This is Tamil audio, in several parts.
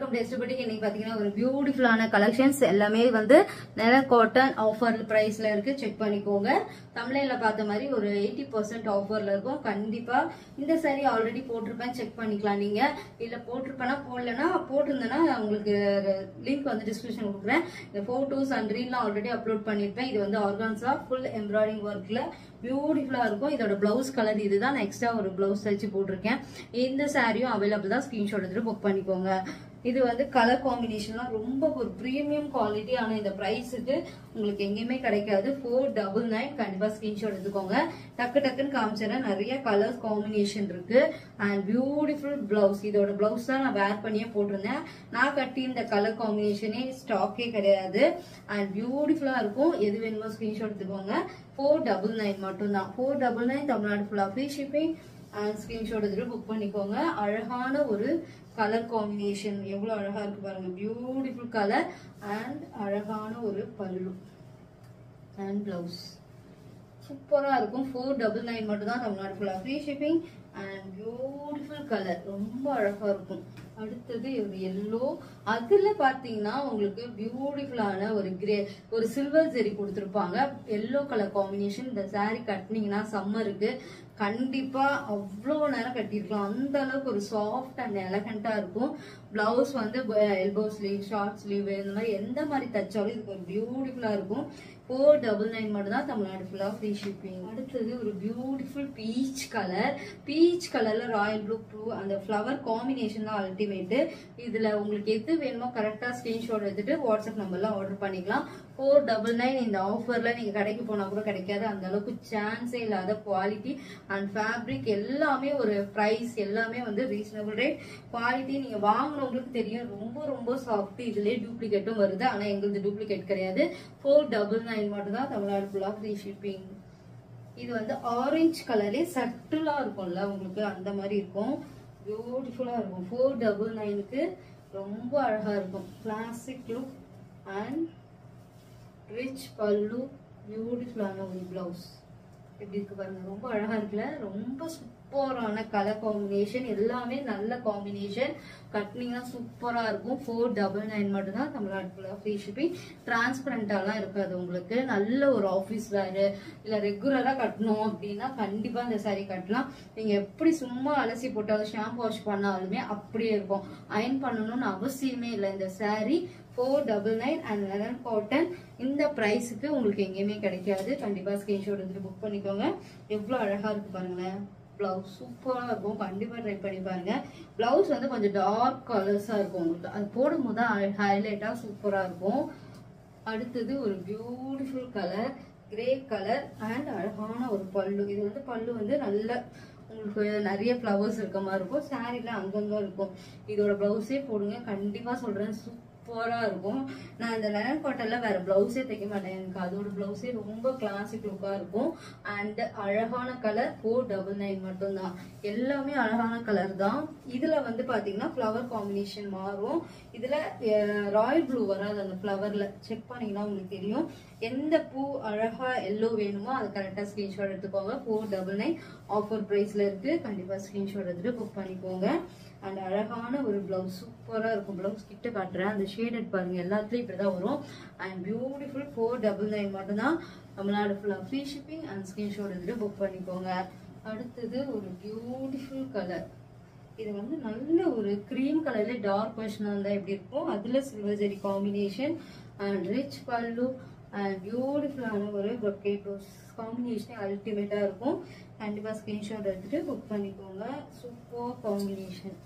வெல்கம் டெஸ்ட் பட்டிக்கு இன்னைக்கு பாத்தீங்கன்னா ஒரு பியூட்டிஃபுல்லான கலெக்ஷன்ஸ் எல்லாமே வந்து நில காட்டன் ஆஃபர் பிரைஸ்ல இருக்கு செக் பண்ணிக்கோங்க தமிழ்ல பார்த்த மாதிரி ஒரு எயிட்டி பர்சன்ட் ஆஃபர்ல இருக்கும் கண்டிப்பா இந்த saree ஆல்ரெடி போட்டிருப்பேன் செக் பண்ணிக்கலாம் நீங்க இல்ல போட்டிருப்பேனா போடலன்னா போட்டிருந்தேன்னா உங்களுக்கு லிங்க் வந்து டிஸ்கிரிப்ஷன் கொடுக்குறேன் இந்த போட்டோஸ் அண்ட் ரீல்லாம் ஆல்ரெடி அப்லோட் பண்ணிருப்பேன் இது வந்து ஆர்கான்ஸா ஃபுல் எம்ப்ராய்டிங் ஒர்க்ல பியூட்டிஃபுல்லா இருக்கும் இதோட பிளவுஸ் கலர் இதுதான் நான் எக்ஸ்ட்ரா ஒரு பிளவுஸ் தச்சு போட்டிருக்கேன் இந்த சாரியும் அவைலபிள் தான் ஸ்கிரீன்ஷாட் எடுத்துட்டு புக் பண்ணிக்கோங்க இது வந்து கலர் காம்பினேஷன்லாம் ரொம்ப ஒரு ப்ரீமியம் குவாலிட்டி ஆனா இந்த பிரைஸுக்கு உங்களுக்கு எங்கேயுமே கிடைக்காது ஃபோர் டபுள் நைன் கண்டிப்பா ஸ்கிரீன்ஷாட் எடுத்துக்கோங்க டக்கு டக்குன்னு காமிச்சிடறேன் நிறைய கலர்ஸ் காம்பினேஷன் இருக்கு அண்ட் பியூட்டிஃபுல் பிளவுஸ் இதோட பிளவுஸ் தான் நான் வேர் பண்ணியே போட்டிருந்தேன் நான் கட்டி இந்த கலர் காம்பினேஷனே ஸ்டாக்கே கிடையாது அண்ட் பியூட்டிஃபுல்லா இருக்கும் எது வேணுமோ ஸ்கிரீன்ஷாட் எடுத்துக்கோங்க ஃபோர் டபுள் நைன் மட்டும்தான் ஃபோர் டபுள் நைன் தமிழ்நாடு ஃபுல்லாக ஃப்ரீ ஷிப்பிங் அண்ட் ஸ்கிரீன்ஷாட் எடுத்துட்டு புக் பண்ணிக்கோங்க அழகான ஒரு கலர் காம்பினேஷன் எவ்வளவு அழகா இருக்கு பாருங்க பியூட்டிஃபுல் கலர் அண்ட் அழகான ஒரு பல்லு அண்ட் பிளவுஸ் சூப்பரா இருக்கும் ஃபோர் டபுள் நைன் மட்டும் தான் தமிழ்நாடு ஃபுல்லா free shipping and beautiful colour ரொம்ப அழகா இருக்கும் அடுத்தது ஒரு எல்லோ அதுல பாத்தீங்கன்னா உங்களுக்கு பியூட்டிஃபுல்லான ஒரு கிரே ஒரு சில்வர் ஜெரி கொடுத்துருப்பாங்க எல்லோ கலர் காம்பினேஷன் இந்த saree கட்டினீங்கன்னா சம்மருக்கு கண்டிப்பா அவ்வளோ நேரம் கட்டியிருக்கலாம் அந்த அளவுக்கு ஒரு சாஃப்ட் அண்ட் எலகண்டா இருக்கும் பிளவுஸ் வந்து எல்போ ஸ்லீவ் ஷார்ட் ஸ்லீவ் இந்த மாதிரி எந்த மாதிரி தச்சாலும் இதுக்கு ஒரு பியூட்டிஃபுல்லா இருக்கும் ஃபோர் டபுள் நைன் மட்டும் தான் தமிழ்நாடு ஃபுல்லாக ஃப்ரீ ஷிப்பிங் அடுத்தது ஒரு பியூட்டிஃபுல் பீச் கலர் பீச் கலர்ல ராயல் ப்ளூ ப்ளூ அந்த ஃப்ளவர் காம்பினேஷன் தான் அல்டிமேட்டு இதுல உங்களுக்கு எது வேணுமோ கரெக்டா ஸ்கிரீன்ஷாட் எடுத்துட்டு வாட்ஸ்அப் நம்பர்ல ஆர்டர் பண்ணிக்கலாம் ஃபோர் டபுள் நைன் இந்த ஆஃபர்ல நீங்க கடைக்கு போனா கூட கிடைக்காது அந்த அளவுக்கு சான்ஸே இல்லாத குவாலிட்டி அண்ட் ஃபேப்ரிக் எல்லாமே ஒரு ப்ரைஸ் எல்லாமே வந்து ரீசனபிள் ரேட் குவாலிட்டி நீங்க வாங்கினவங்களுக்கு தெரியும் ரொம்ப ரொம்ப சாஃப்ட் இதுலயே டூப்ளிகேட்டும் வருது ஆனா எங்களுக்கு டூப்ளிகேட் கிடையாது ஃபோர் டபுள் நைன் மட்டும் தான் தமிழ்நாடு ஃபுல்லா ஃப்ரீ ஷிப்பிங் இது வந்து ஆரஞ்சு கலரே சட்டிலா இருக்கும்ல உங்களுக்கு அந்த மாதிரி இருக்கும் பியூட்டிஃபுல்லா இருக்கும் ஃபோர் டபுள் நைனுக்கு ரொம்ப அழகா இருக்கும் கிளாசிக் லுக் அண்ட் ரிச் பல்லு பியூட்டிஃபுல்லான ஒரு பிளவுஸ் எப்படி இருக்கு பாருங்க ரொம்ப அழகா இருக்குல்ல ரொம்ப சூப்பரான கலர் காம்பினேஷன் எல்லாமே நல்ல காம்பினேஷன் கட்டினீங்கன்னா சூப்பரா இருக்கும் ஃபோர் டபுள் நைன் மட்டும் தான் தமிழ்நாடு ஃபுல்லாக ஃப்ரீ ஷிப்பிங் டிரான்ஸ்பரண்டாலாம் இருக்காது உங்களுக்கு நல்ல ஒரு ஆஃபீஸ் வேறு இல்லை ரெகுலராக கட்டணும் அப்படின்னா கண்டிப்பாக இந்த saree கட்டலாம் நீங்கள் எப்படி சும்மா அலசி போட்டாலும் ஷாம்பு வாஷ் பண்ணாலுமே அப்படியே இருக்கும் அயன் பண்ணணும்னு அவசியமே இல்லை இந்த saree four double nine and eleven cotton இந்த ப்ரைஸுக்கு உங்களுக்கு எங்கேயுமே கிடைக்காது கண்டிப்பாக ஸ்க்ரீன்ஷாட் எடுத்துட்டு புக் பண்ணிக்கோங்க எவ்வளோ அழகாக இருக்கு பாருங்களேன் ப்ளவுஸ் சூப்பராக இருக்கும் கண்டிப்பாக ட்ரை பண்ணி பாருங்க ப்ளவுஸ் வந்து கொஞ்சம் டார்க் கலர்ஸாக இருக்கும் உங்களுக்கு அது போடும்போது ஹைலைட்டாக சூப்பராக இருக்கும் அடுத்தது ஒரு beautiful colour grey colour and அழகான ஒரு பல்லு இது வந்து பல்லு வந்து நல்ல உங்களுக்கு நிறைய ஃப்ளவர்ஸ் இருக்க மாதிரி இருக்கும் சாரீல அங்கங்க இருக்கும் இதோட பிளவுஸே போடுங்க கண்டிப்பா சொல்றேன் சூப்பரா இருக்கும் நான் இந்த லெனன் காட்டன்ல வேற பிளவுஸே தைக்க மாட்டேன் எனக்கு அதோட பிளவுஸே ரொம்ப கிளாசிக் லுக்கா இருக்கும் அண்ட் அழகான கலர் ஃபோர் டபுள் நைன் மட்டும்தான் எல்லாமே அழகான கலர் தான் இதுல வந்து பாத்தீங்கன்னா ஃப்ளவர் காம்பினேஷன் மாறும் இதுல ராயல் ப்ளூ வராது அந்த ஃப்ளவர்ல செக் பண்ணீங்கன்னா உங்களுக்கு தெரியும் எந்த பூ அழகா எல்லோ வேணுமோ அது கரெக்டா ஸ்கிரீன்ஷாட் எடுத்துக்கோங்க ஃபோர் டபுள் நைன் ஆஃபர் பிரைஸ்ல இருக்கு கண்டிப்பா ஸ்கிரீன்ஷாட் எடுத்துட்டு புக் பண்ணிக்கோங்க அண்ட் அழகான ஒரு பிளவுஸ் சூப்பரா இருக்கும் பிளவுஸ் கிட்ட காட்டுறேன் அந்த ஷேடட் பாருங்க எல்லாத்துலயும் இப்படிதான் வரும் and beautiful four double nine மட்டும் தான் தமிழ்நாடு ஃபுல்லா ஃப்ரீ ஷிப்பிங் அண்ட் ஸ்கிரீன்ஷாட் எடுத்துட்டு புக் பண்ணிக்கோங்க அடுத்தது ஒரு பியூட்டிஃபுல் கலர் இது வந்து நல்ல ஒரு க்ரீம் கலர்ல டார்க் வெர்ஷனா இருந்தா எப்படி இருக்கும் அதுல silver zari combination and rich pallu and பியூட்டிஃபுல்லான ஒரு brocade ரோஸ் காம்பினேஷன் அல்டிமேட்டா இருக்கும் கண்டிப்பா ஸ்கிரீன்ஷாட் எடுத்துட்டு புக் பண்ணிக்கோங்க சூப்பர் காம்பினேஷன்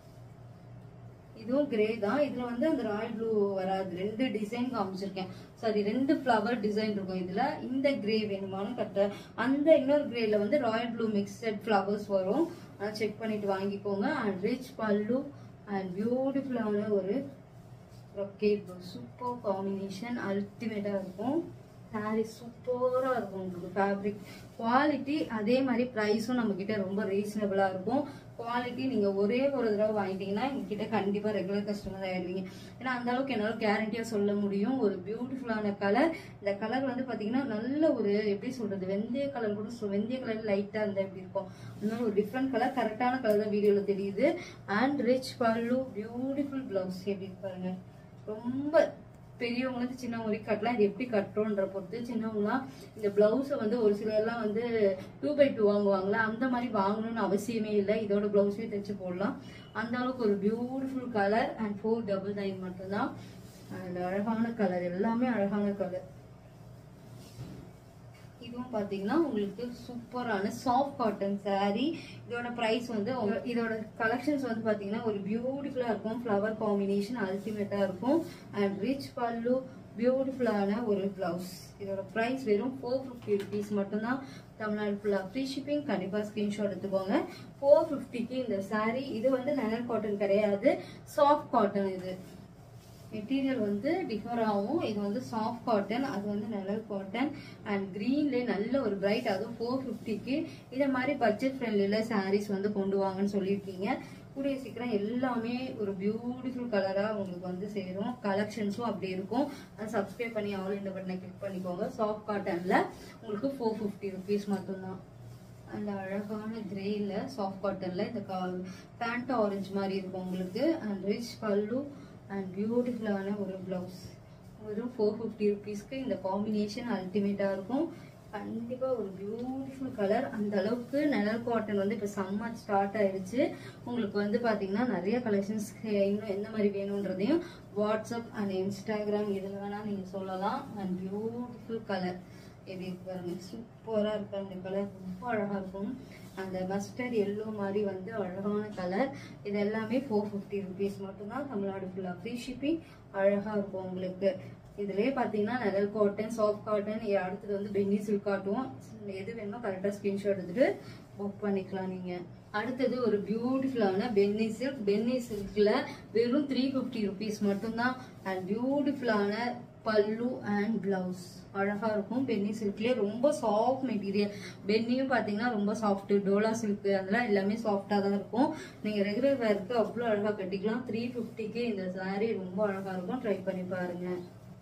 இதுவும் கிரே தான் இதுல வந்து அந்த ராயல் ப்ளூ வராது ரெண்டு டிசைன் காமிச்சிருக்கேன் சாரி ரெண்டு ஃப்ளவர் டிசைன் இருக்கும் இதுல இந்த கிரே வேணுமானு கட்ட அந்த இன்னொரு கிரேல வந்து ராயல் ப்ளூ மிக்சட் ஃப்ளவர்ஸ் வரும் அதை செக் பண்ணிட்டு வாங்கிக்கோங்க அண்ட் ரிச் பல்லு அண்ட் பியூட்டிஃபுல்லான ஒரு ரொக்கேட் சூப்பர் காம்பினேஷன் அல்டிமேட்டா இருக்கும் சாரி சூப்பரா இருக்கும் உங்களுக்கு ஃபேப்ரிக் குவாலிட்டி அதே மாதிரி ப்ரைஸும் நம்ம கிட்ட ரொம்ப ரீசனபிளா இருக்கும் குவாலிட்டி நீங்க ஒரே ஒரு தடவை வாங்கிட்டீங்கன்னா எங்ககிட்ட கண்டிப்பா ரெகுலர் கஸ்டமர் ஆயிடுவீங்க ஏன்னா அந்த அளவுக்கு என்னால கேரண்டியா சொல்ல முடியும் ஒரு பியூட்டிஃபுல்லான கலர் இந்த கலர் வந்து பாத்தீங்கன்னா நல்ல ஒரு எப்படி சொல்றது வெந்தய கலர் கூட சொல் வெந்தய கலர் லைட்டா இருந்தா எப்படி இருக்கும் அந்த மாதிரி ஒரு டிஃப்ரெண்ட் கலர் கரெக்டான கலர் தான் வீடியோல தெரியுது and rich pallu beautiful blouse எப்படி இருக்கு பாருங்க ரொம்ப பெரியவங்களுக்கு சின்னவங்க வரைக்கும் கட்டலாம் இது எப்படி கட்டுறோன்ற பொறுத்து சின்னவங்களாம் இந்த பிளவுஸை வந்து ஒரு சிலர்லாம் வந்து டூ பை டூ வாங்குவாங்களா அந்த மாதிரி வாங்கணும்னு அவசியமே இல்லை இதோட பிளவுஸே தைச்சு போடலாம் அந்த அளவுக்கு ஒரு beautiful colour and four double nine மட்டும்தான் அண்ட் அழகான கலர் எல்லாமே அழகான கலர் இதுவும் பாத்தீங்கன்னா உங்களுக்கு சூப்பரான சாஃப்ட் காட்டன் saree இதோட பிரைஸ் வந்து உங்க- இதோட கலெக்ஷன்ஸ் வந்து பாத்தீங்கன்னா ஒரு பியூட்டிஃபுல்லா இருக்கும் ஃப்ளவர் காம்பினேஷன் அல்டிமேட்டா இருக்கும் அண்ட் ரிச் பல்லு பியூட்டிஃபுல்லான ஒரு பிளவுஸ் இதோட பிரைஸ் வெறும் ஃபோர் ஃபிஃப்டி ருபீஸ் மட்டும்தான் தமிழ்நாடு ஃபுல்லாக ஃப்ரீ ஷிப்பிங் கண்டிப்பாக ஸ்க்ரீன்ஷாட் எடுத்துக்கோங்க ஃபோர் ஃபிஃப்டிக்கு இந்த saree இது வந்து நெனல் காட்டன் கிடையாது சாஃப்ட் காட்டன் இது மெட்டீரியல் வந்து டிஃபர் ஆகும் இது வந்து சாஃப்ட் காட்டன் அது வந்து நிழல் காட்டன் அண்ட் க்ரீன்ல நல்ல ஒரு பிரைட் அதுவும் ஃபோர் ஃபிஃப்டிக்கு இதை மாதிரி பட்ஜெட் ஃப்ரெண்ட்லியில் சாரீஸ் வந்து கொண்டு வாங்கன்னு சொல்லியிருக்கீங்க கூடிய சீக்கிரம் எல்லாமே ஒரு பியூட்டிஃபுல் கலராக உங்களுக்கு வந்து சேரும் கலெக்ஷன்ஸும் அப்படி இருக்கும் அதை சப்ஸ்கிரைப் பண்ணி ஆல் இந்த பட்டனை கிளிக் பண்ணிக்கோங்க சாஃப்ட் காட்டனில் உங்களுக்கு ஃபோர் ஃபிஃப்டி ருபீஸ் மட்டும்தான் அந்த அழகான கிரேல சாஃப்ட் காட்டன்ல இந்த பேண்ட் ஆரஞ்சு மாதிரி இருக்கும் உங்களுக்கு அண்ட் ரிச் பல்லு அண்ட் பியூட்டிஃபுல்லான ஒரு பிளவுஸ் வெறும் ஃபோர் ஃபிஃப்டி ருபீஸ்க்கு இந்த காம்பினேஷன் அல்டிமேட்டாக இருக்கும் கண்டிப்பாக ஒரு பியூட்டிஃபுல் கலர் அந்த அளவுக்கு நிழல் காட்டன் வந்து இப்போ சம்மர் ஸ்டார்ட் ஆயிடுச்சு உங்களுக்கு வந்து பார்த்தீங்கன்னா நிறைய கலெக்ஷன்ஸ் இன்னும் எந்த மாதிரி வேணுன்றதையும் வாட்ஸ்அப் அண்ட் இன்ஸ்டாகிராம் இதில் வேணால் நீங்கள் சொல்லலாம் அண்ட் பியூட்டிஃபுல் கலர் எப்படி இருக்கு பாருங்க சூப்பரா இருக்கு அந்த கலர் ரொம்ப அழகா இருக்கும் அந்த மஸ்டர்ட் எல்லோ மாதிரி வந்து அழகான கலர் இது எல்லாமே ஃபோர் ஃபிஃப்டி ருபீஸ் மட்டும்தான் தமிழ்நாடு ஃபுல்லா ஃப்ரீ ஷிப்பிங் அழகா இருக்கும் உங்களுக்கு இதுலயே பாத்தீங்கன்னா நெதல் காட்டன் சாஃப்ட் காட்டன் அடுத்தது வந்து பென்னி சில்க் காட்டுவோம் எது வேணுமோ கரெக்டா ஸ்கிரீன்ஷாட் எடுத்துட்டு புக் பண்ணிக்கலாம் நீங்க அடுத்தது ஒரு பியூட்டிஃபுல்லான பென்னி சில்க் பென்னி சில்க்ல வெறும் த்ரீ ஃபிஃப்டி ருபீஸ் மட்டும்தான் அண்ட் பியூட்டிஃபுல்லான பல்லு அண்ட் பிளவுஸ் அழகா இருக்கும் பென்னி சில்க்லயே ரொம்ப சாஃப்ட் மெட்டீரியல் பென்னியும் பாத்தீங்கன்னா ரொம்ப சாஃப்ட் டோலா சில்க் அதெல்லாம் எல்லாமே சாஃப்டா தான் இருக்கும் நீங்க ரெகுலர் வேருக்கு அவ்வளோ அழகா கட்டிக்கலாம் த்ரீ ஃபிஃப்டிக்கு இந்த saree ரொம்ப அழகா இருக்கும் ட்ரை பண்ணி பாருங்க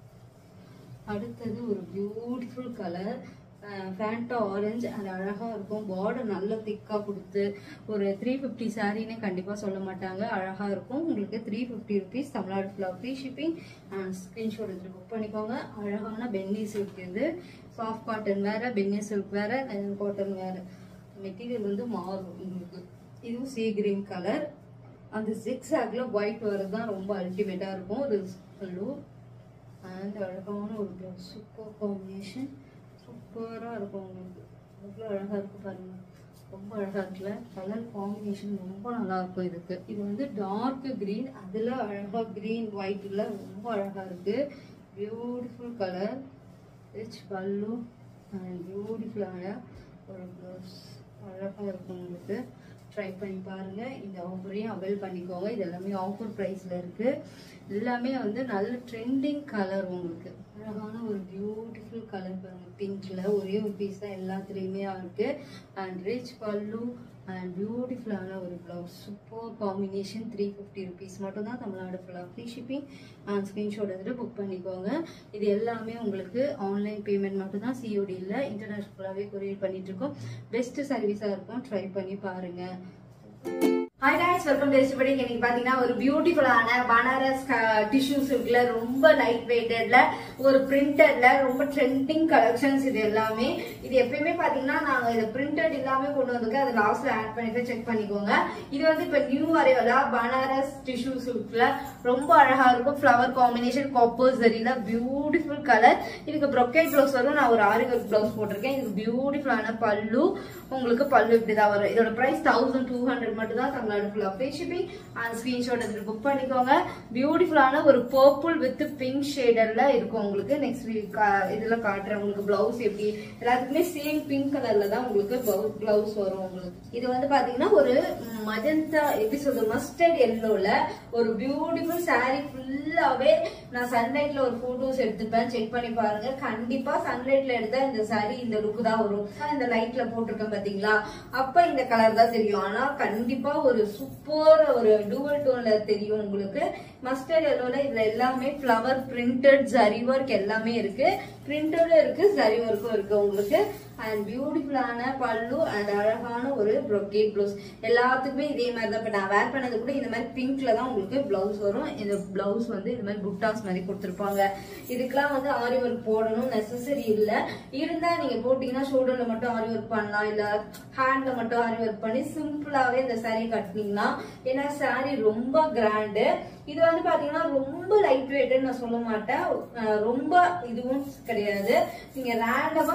அடுத்தது ஒரு பியூட்டிஃபுல் கலர் ஃபேண்டா ஆரஞ்சு அது அழகாக இருக்கும் பார்டர் நல்ல திக்காக கொடுத்து ஒரு த்ரீ ஃபிஃப்டி சாரின்னு கண்டிப்பாக சொல்ல மாட்டாங்க அழகாக இருக்கும் உங்களுக்கு த்ரீ ஃபிஃப்டி ருபீஸ் தமிழ்நாடு ஃபுல்லாக ஃப்ரீ ஷிப்பிங் அண்ட் ஸ்க்ரீன்ஷாட் எடுத்து புக் பண்ணிக்கோங்க அழகான பென்னி சில்க் இது சாஃப்ட் காட்டன் வேற பென்னி சில்க் வேற காட்டன் வேற மெட்டீரியல் வந்து மாறும் உங்களுக்கு இதுவும் சீ கிரீன் கலர் அந்த சிக்ஸ் ஆக்ல ஒயிட் வரது தான் ரொம்ப அல்டிமேட்டாக இருக்கும் ஒரு பல்லு அண்ட் அழகான ஒரு ப்ளவுஸ் சூப்பர் காம்பினேஷன் சூப்பராக இருக்கும் உங்களுக்கு எவ்வளோ அழகாக இருக்கு பாருங்க ரொம்ப அழகா இருக்குல்ல கலர் காம்பினேஷன் ரொம்ப நல்லா இருக்கும் இதுக்கு இது வந்து டார்க் கிரீன் அதில் அழகா கிரீன் ஒயிட்ல ரொம்ப அழகா இருக்கு beautiful colour rich pallu and பியூட்டிஃபுல்லான ஒரு ப்ளவுஸ் அழகா இருக்கும் உங்களுக்கு ட்ரை பண்ணி பாருங்க இந்த ஆஃபரையும் அவைல் பண்ணிக்கோங்க இது எல்லாமே ஆஃபர் ப்ரைஸ்ல இருக்கு எல்லாமே வந்து நல்ல ட்ரெண்டிங் கலர் உங்களுக்கு அழகான ஒரு பியூட்டிஃபுல் கலர் பாருங்க பிங்க்ல ஒரே ஒரு பீஸ் தான் எல்லாத்துலேயுமே இருக்கு அண்ட் ரிச் பல்லு அண்ட் பியூட்டிஃபுல்லான ஒரு blouse super combination three fifty rupees மட்டும் தான் தமிழ்நாடு ஃபுல்லாக ஃப்ரீ ஷிப்பிங் அண்ட் ஸ்க்ரீன்ஷாட் எடுத்துட்டு புக் பண்ணிக்கோங்க இது எல்லாமே உங்களுக்கு ஆன்லைன் பேமெண்ட் மட்டும் தான் சிஓடி இல்லை இன்டர்நெட் ஃபுல்லாகவே கொரியர் பண்ணிட்டு இருக்கோம் பெஸ்ட் சர்வீஸாக இருக்கும் ட்ரை பண்ணி பாருங்க ஹாய் guys வெல்கம் டு படி இன்னைக்கு பாத்தீங்கன்னா ஒரு பியூட்டிஃபுல்லான பனாரஸ் டிஷ்யூ சில்க்ல ரொம்ப லைட் வெயிட்டட்ல ஒரு பிரிண்டட்ல ரொம்ப ட்ரெண்டிங் கலெக்ஷன்ஸ் இது எல்லாமே இது எப்பயுமே பாத்தீங்கன்னா நாங்க இது பிரிண்டட் இல்லாம கொண்டு வந்திருக்கோம் அது லாஸ்ட்ல ஆட் பண்ணிட்டு செக் பண்ணிக்கோங்க இது வந்து இப்ப நியூ அரைவலா பனாரஸ் டிஷ்யூ சில்க்ல ரொம்ப அழகா இருக்கும் ஃப்ளவர் காம்பினேஷன் காப்பர் சரியில பியூட்டிஃபுல் கலர் இதுக்கு ப்ரொக்கேட் ப்ளவுஸ் வரும் நான் ஒரு ஆரி ஒர்க் ப்ளவுஸ் போட்டிருக்கேன் இது பியூட்டிஃபுல்லான பல்லு உங்களுக்கு பல்லு இப்படிதான் வரும் இதோட பிரைஸ் தௌசண்ட் டூ ஹண்ட்ரட் மட்டும் தான் தமிழ்நாடு ஃபுல்லா ஃப்ரீ ஷிப்பிங் அண்ட் ஸ்கிரீன்ஷாட் எடுத்து புக் பண்ணிக்கோங்க பியூட்டிஃபுல்லான ஒரு பர்பிள் வித் பிங்க் ஷேடர்ல இருக்கும் உங்களுக்கு நெக்ஸ்ட் இதுல காட்டுறேன் உங்களுக்கு பிளவுஸ் எப்படி எல்லாத்துக்குமே சேம் பிங்க் கலர்ல தான் உங்களுக்கு பிளவுஸ் வரும் உங்களுக்கு இது வந்து பாத்தீங்கன்னா ஒரு மஜந்தா எப்படி சொல்றது மஸ்டர்ட் எல்லோல ஒரு பியூட்டிஃபுல் saree ஃபுல்லாவே நான் சன்லைட்ல ஒரு போட்டோஸ் எடுத்துப்பேன் செக் பண்ணி பாருங்க கண்டிப்பா சன்லைட்ல எடுத்தா இந்த saree இந்த லுக் தான் வரும் ஆனா இந்த லைட்ல போட்டிருக்கேன் பாத்தீங்களா அப்ப இந்த கலர் தான் தெரியும் ஆனா கண்டிப்பா ஒரு சூப்பர் ஒரு டூவல் டோன்ல தெரியும் உங்களுக்கு மஸ்டர்ட் எல்லோல இதுல எல்லாமே ஃபிளவர் பிரிண்டட் ஜரி ஒர்க் எல்லாமே இருக்கு பிரிண்டடும் இருக்கு ஜரி ஒர்க்கும் இருக்கு உங்களுக்கு அண்ட் பியூட்டிஃபுல்லான பல்லு அண்ட் அழகான ஒரு ப்ரொக்கேட் ப்ளவுஸ் எல்லாத்துக்குமே இதே மாதிரி தான் இப்போ நான் வேர் பண்ணது கூட இந்த மாதிரி பிங்க்ல தான் உங்களுக்கு பிளவுஸ் வரும் இந்த பிளவுஸ் வந்து இந்த மாதிரி புட்டாஸ் மாதிரி கொடுத்துருப்பாங்க இதுக்கெல்லாம் வந்து ஆரி ஒர்க் போடணும் நெசசரி இல்ல இருந்தா நீங்க போட்டீங்கன்னா ஷோல்டர்ல மட்டும் ஆரி ஒர்க் பண்ணலாம் இல்ல ஹேண்ட்ல மட்டும் ஆரி ஒர்க் பண்ணி சிம்பிளாவே இந்த saree கட்டினீங்கன்னா ஏன்னா saree ரொம்ப கிராண்டு இது வந்து பாத்தீங்கன்னா ரொம்ப லைட் வெயிட்னு நான் சொல்ல மாட்டேன் அஹ் ரொம்ப இதுவும் கிடையாது நீங்க ரேண்டமா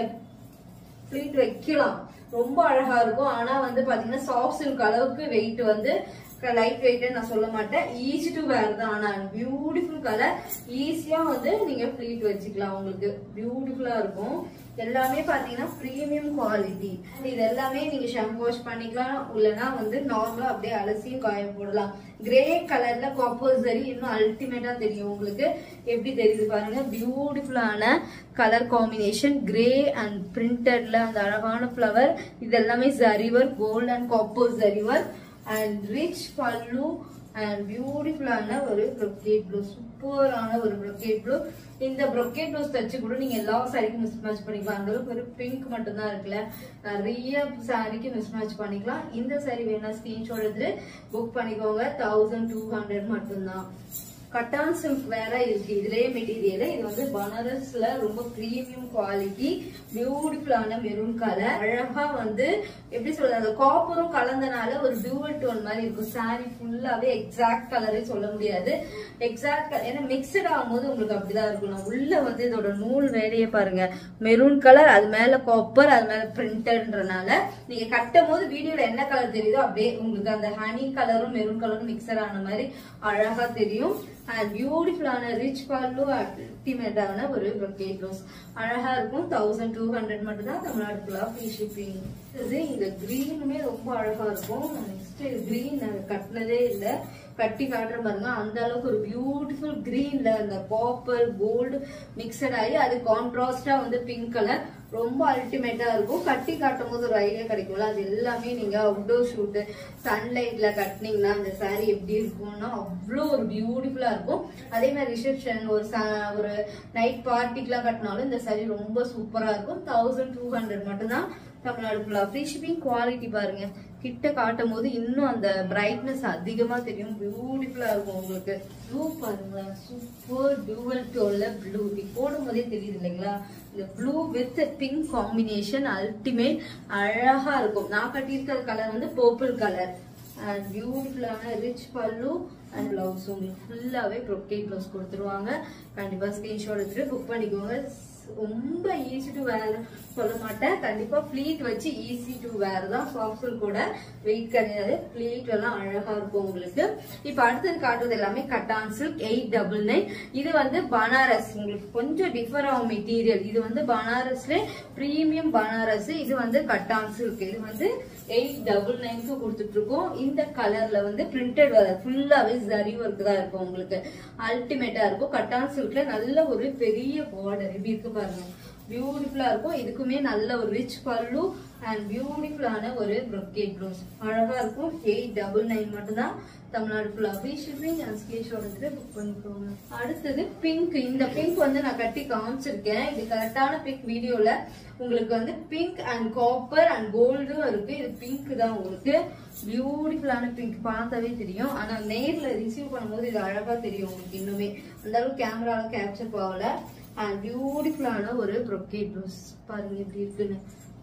ப்ளீட் வைக்கலாம் ரொம்ப அழகா இருக்கும் ஆனா வந்து பாத்தீங்கன்னா சாஃப்ட் சில்க் அளவுக்கு வெயிட் வந்து லைட் வெயிட் நான் சொல்ல மாட்டேன் ஈஸி டு வேர் தான் ஆனா பியூட்டிஃபுல் கலர் ஈஸியா வந்து நீங்க ப்ளீட் வச்சுக்கலாம் உங்களுக்கு பியூட்டிஃபுல்லா இருக்கும் எல்லாமே பாத்தீங்கன்னா பிரீமியம் குவாலிட்டி இது எல்லாமே நீங்க ஷாம்பு வாஷ் பண்ணிக்கலாம் இல்லைன்னா வந்து நார்மலா அப்படியே அலசியும் காய போடலாம் கிரே கலர்ல காப்பர் சரி இன்னும் அல்டிமேட்டா தெரியும் உங்களுக்கு எப்படி தெரியுது பாருங்க பியூட்டிஃபுல்லான கலர் காம்பினேஷன் கிரே அண்ட் பிரிண்டட்ல அந்த அழகான ஃப்ளவர் இது எல்லாமே ஜரிவர் கோல்ட் அண்ட் காப்பர் ஜரிவர் அண்ட் ரிச் பல்லு அண்ட் பியூட்டிஃபுல்லான ஒரு ப்ரொக்கேட் ப்ளூ சூப்பரான ஒரு ப்ரொக்கேட் ப்ளூ இந்த ப்ரொக்கேட் ப்ளவுஸ் தச்சு கூட நீங்க எல்லா சாரிக்கும் மிஸ் மேட்ச் பண்ணிக்கலாம் அந்த அளவுக்கு ஒரு பிங்க் மட்டும் தான் இருக்குல்ல நிறைய சாரிக்கு மிஸ் மேட்ச் பண்ணிக்கலாம் இந்த சாரி வேணா ஸ்கிரீன்ஷாட் எடுத்து புக் பண்ணிக்கோங்க தௌசண்ட் டூ ஹண்ட்ரட் மட்டும்தான் கட்டான் சில்க் வேற இருக்கு இதுலயே மெட்டீரியல் இது வந்து பனாரஸ்ல ரொம்ப பிரீமியம் குவாலிட்டி பியூட்டிஃபுல்லான மெரூன் கலர் அழகா வந்து எப்படி சொல்றது அந்த காப்பரும் கலந்தனால ஒரு டியூவல் டோன் மாதிரி இருக்கும் saree ஃபுல்லாவே எக்ஸாக்ட் கலரே சொல்ல முடியாது எக்ஸாக்ட் ஏன்னா மிக்சட் ஆகும்போது உங்களுக்கு அப்படிதான் இருக்கும் நான் உள்ள வந்து இதோட நூல் வேலையை பாருங்க மெரூன் கலர் அது மேல காப்பர் அது மேல பிரிண்டட்ன்றனால நீங்க கட்டும் போது வீடியோல என்ன கலர் தெரியுதோ அப்படியே உங்களுக்கு அந்த ஹனி கலரும் மெரூன் கலரும் மிக்சர் ஆன மாதிரி அழகா தெரியும் அண்ட் பியூட்டிஃபுல்லான ரிச் பல்லு அல்டிமேட்டான ஒரு ப்ரொக்கேட் ப்ளவுஸ் அழகா இருக்கும் தௌசண்ட் டூ ஹண்ட்ரட் மட்டும் தான் தமிழ்நாடு ஃபுல்லா ஃப்ரீ ஷிப்பிங் இது இந்த கிரீனுமே ரொம்ப அழகா இருக்கும் நெக்ஸ்ட் கிரீன் நாங்க கட்டினதே இல்லை கட்டி காட்டுற பாருங்க அந்த அளவுக்கு ஒரு பியூட்டிஃபுல் கிரீன்ல அந்த காப்பர் கோல்டு மிக்சட் ஆகி அது கான்ட்ராஸ்டா வந்து பிங்க் கலர் ரொம்ப அல்டிமேட்டா இருக்கும் கட்டி காட்டும் போது ஒரு ஐடியா கிடைக்கும்ல அது எல்லாமே நீங்க அவுட்டோர் ஷூட் சன்லைட்ல கட்டினீங்கன்னா அந்த saree எப்படி இருக்கும்னா அவ்வளோ ஒரு பியூட்டிஃபுல்லா இருக்கும் அதே மாதிரி ரிசப்ஷன் ஒரு ச- ஒரு நைட் பார்ட்டிக்கெல்லாம் கட்டினாலும் இந்த saree ரொம்ப சூப்பரா இருக்கும் தௌசண்ட் டூ ஹண்ட்ரட் மட்டும்தான் தமிழ்நாடு ஃபுல்லா ஃப்ரீ ஷிப்பிங் குவாலிட்டி பாருங்க கிட்ட காட்டும் போது இன்னும் அந்த பிரைட்னஸ் அதிகமா தெரியும் பியூட்டிஃபுல்லா இருக்கும் உங்களுக்கு ப்ளூ பாருங்க சூப்பர் டூவல் டோல்ல ப்ளூ இப்படி போடும் போதே தெரியுது இல்லைங்களா இந்த blue with pink combination ultimate அழகா இருக்கும் நான் கட்டியிருக்கிற கலர் வந்து பர்பிள் கலர் அண்ட் பியூட்டிஃபுல்லான ரிச் பல்லு அண்ட் பிளவுஸ் உங்களுக்கு ஃபுல்லாவே ப்ரொக்கேட் பிளவுஸ் கொடுத்துருவாங்க கண்டிப்பா ஸ்கிரீன்ஷாட் எடுத்துட்டு புக் பண்ணிக்கோங்க ரொம்ப ஈஸி டு வேர் சொல்ல மாட்டேன் கண்டிப்பா ஃபிளீட் வச்சு ஈஸி டு வேர் தான் சாஃப்ட் கூட வெயிட் கிடையாது ஃபிளீட் எல்லாம் அழகா இருக்கும் உங்களுக்கு இப்ப அடுத்தது காட்டுறது எல்லாமே cotton silk eight double nine இது வந்து பனாரஸ் உங்களுக்கு கொஞ்சம் டிஃபர் ஆகும் மெட்டீரியல் இது வந்து பனாரஸ்ல பிரீமியம் பனாரஸ் இது வந்து கட்டான் சில்க் இது வந்து எயிட் டபுள் நைன்க்கு கொடுத்துட்டு இருக்கோம் இந்த கலர்ல வந்து பிரிண்டட் வர ஃபுல்லாவே ஜரி ஒர்க் தான் இருக்கும் உங்களுக்கு அல்டிமேட்டா இருக்கும் கட்டான் சில்க்ல நல்ல ஒரு பெரிய பார்டர் எப்படி இருக்கு பாருங்க பியூட்டிஃபுல்லா இருக்கும் இதுக்குமே நல்ல ஒரு ரிச் பல்லு அண்ட் பியூட்டிஃபுல்லான ஒரு ப்ரொக்கேட் ப்ளவுஸ் அழகா இருக்கும் எயிட் டபுள் நைன் மட்டும் தான் தமிழ்நாடு ஃபுல்லா ஃப்ரீ ஷிப்பிங் அண்ட் ஸ்கிரீன்ஷாட் எடுத்து புக் பண்ணிக்கோங்க அடுத்தது பிங்க் இந்த பிங்க் வந்து நான் கட்டி காமிச்சிருக்கேன் இது கரெக்டான பிங்க் வீடியோல உங்களுக்கு வந்து பிங்க் அண்ட் காப்பர் அண்ட் கோல்டும் இருக்கு இது பிங்க் தான் உங்களுக்கு பியூட்டிஃபுல்லான பிங்க் பார்த்தாவே தெரியும் ஆனா நேர்ல ரிசீவ் பண்ணும்போது இது அழகா தெரியும் உங்களுக்கு இன்னுமே அந்த அளவுக்கு கேமரால கேப்சர் ஆகல அண்ட் பியூட்டிஃபுல்லான ஒரு ப்ரொக்கேட் ப்ளவுஸ் பாருங்க எப்படி இருக்குன்னு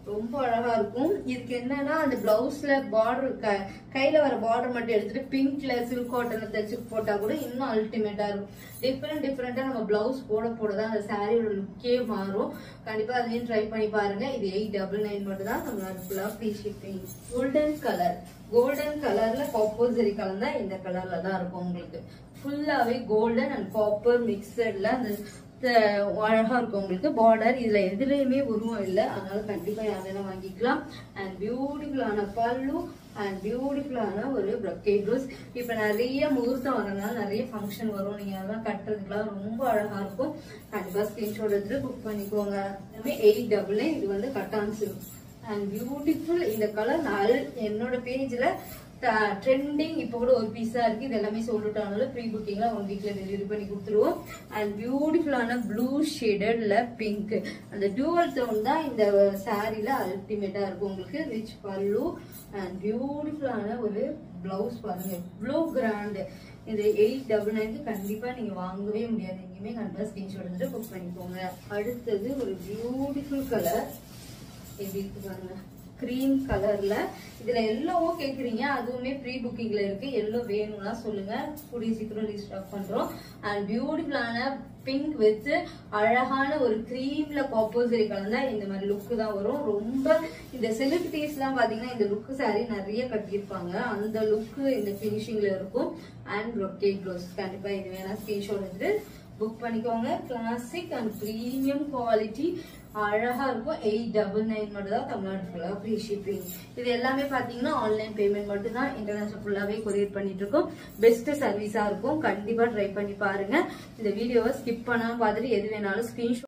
ரொம்ப அழகா இருக்கும் இதுக்கு என்னன்னா அந்த பிளவுஸ்ல பார்டர் கையில வர பார்டர் மட்டும் எடுத்துட்டு பிங்க்ல சில்க் காட்டன்ல தைச்சு போட்டா கூட இன்னும் அல்டிமேட்டா இருக்கும் டிஃப்ரெண்ட் டிஃப்ரெண்டா நம்ம பிளவுஸ் போட போட தான் அந்த சாரியோட லுக்கே மாறும் கண்டிப்பா அதையும் ட்ரை பண்ணி பாருங்க இது எயிட் டபுள் நைன் மட்டும் தான் நம்மளால ஃபுல்லா free shipping golden colour golden கலர்ல காப்பர் சரி கலந்தா இந்த கலர்ல தான் இருக்கும் உங்களுக்கு ஃபுல்லாவே கோல்டன் அண்ட் காப்பர் மிக்சட்ல அந்த அஹ் அழகா இருக்கும் உங்களுக்கு பார்டர் இதுல எதுலயுமே உருவம் இல்லை அதனால கண்டிப்பா யாரும் வாங்கிக்கலாம் அண்ட் பியூட்டிஃபுல்லான பல்லு அண்ட் பியூட்டிஃபுல்லான ஒரு ப்ரொக்கேட் ப்ளவுஸ் இப்ப நிறைய முகூர்த்தம் வரனால நிறைய ஃபங்க்ஷன் வரும் நீங்க அதெல்லாம் கட்டுறதுக்குலாம் ரொம்ப அழகா இருக்கும் கண்டிப்பா ஸ்கிரீன்ஷாட் எடுத்து புக் பண்ணிக்கோங்க எல்லாமே எயிட் டபுள் இது வந்து கட்டான் சில்க் அண்ட் பியூட்டிஃபுல் இந்த கலர் நான் என்னோட பேஜ்ல ட்ரெண்டிங் இப்போ கூட ஒரு பீஸா இருக்கு இது எல்லாமே சோல்ட் ஆனாலும் ப்ரீ புக்கிங்ல ஒன் வீக்ல டெலிவரி பண்ணி கொடுத்துருவோம் அண்ட் பியூட்டிஃபுல்லான ப்ளூ ஷேடட்ல பிங்க் அந்த டியூவல் டோன் தான் இந்த சாரீல அல்டிமேட்டா இருக்கும் உங்களுக்கு ரிச் பல்லு அண்ட் பியூட்டிஃபுல்லான ஒரு பிளவுஸ் பாருங்க இவ்வளோ கிராண்ட் இது எயிட் டபுள் நைன்க்கு கண்டிப்பா நீங்க வாங்கவே முடியாது எங்கேயுமே கண்டிப்பா ஸ்கிரீன்ஷாட் எடுத்துட்டு புக் பண்ணிக்கோங்க அடுத்தது ஒரு பியூட்டிஃபுல் கலர் எப்படி இருக்கு பாருங்க கிரீம் கலர்ல இதுல எல்லோவோ கேக்குறீங்க அதுவுமே ப்ரீ புக்கிங்ல இருக்கு எல்லோ வேணும்னா சொல்லுங்க கூடிய சீக்கிரம் ரீஸ்டாக் பண்றோம் அண்ட் பியூட்டிஃபுல்லான பிங்க் வச்சு அழகான ஒரு கிரீம்ல காப்போசரி கலந்தா இந்த மாதிரி லுக் தான் வரும் ரொம்ப இந்த செலிபிரிட்டிஸ் எல்லாம் பாத்தீங்கன்னா இந்த லுக் saree நிறைய கட்டியிருப்பாங்க அந்த லுக் இந்த பினிஷிங்ல இருக்கும் அண்ட் ப்ரொக்கேட் க்ளோஸ் கண்டிப்பா இது வேணா ஸ்கிரீன்ஷாட் எடுத்து புக் பண்ணிக்கோங்க கிளாசிக் அண்ட் ப்ரீமியம் குவாலிட்டி அழகா இருக்கும் எயிட் டபுள் நைன் மட்டும் தான் தமிழ்நாடு ஃபுல்லா ஃப்ரீ ஷிப்பிங் இது எல்லாமே பாத்தீங்கன்னா ஆன்லைன் பேமெண்ட் மட்டும் தான் இன்டர்நேஷனல் ஃபுல்லாவே கொரியர் பண்ணிட்டு இருக்கோம் பெஸ்ட் சர்வீஸா இருக்கும் கண்டிப்பா ட்ரை பண்ணி பாருங்க இந்த வீடியோவை ஸ்கிப் பண்ணாம பார்த்துட்டு எது வேணாலும் ஸ்கிரீன்ஷாட்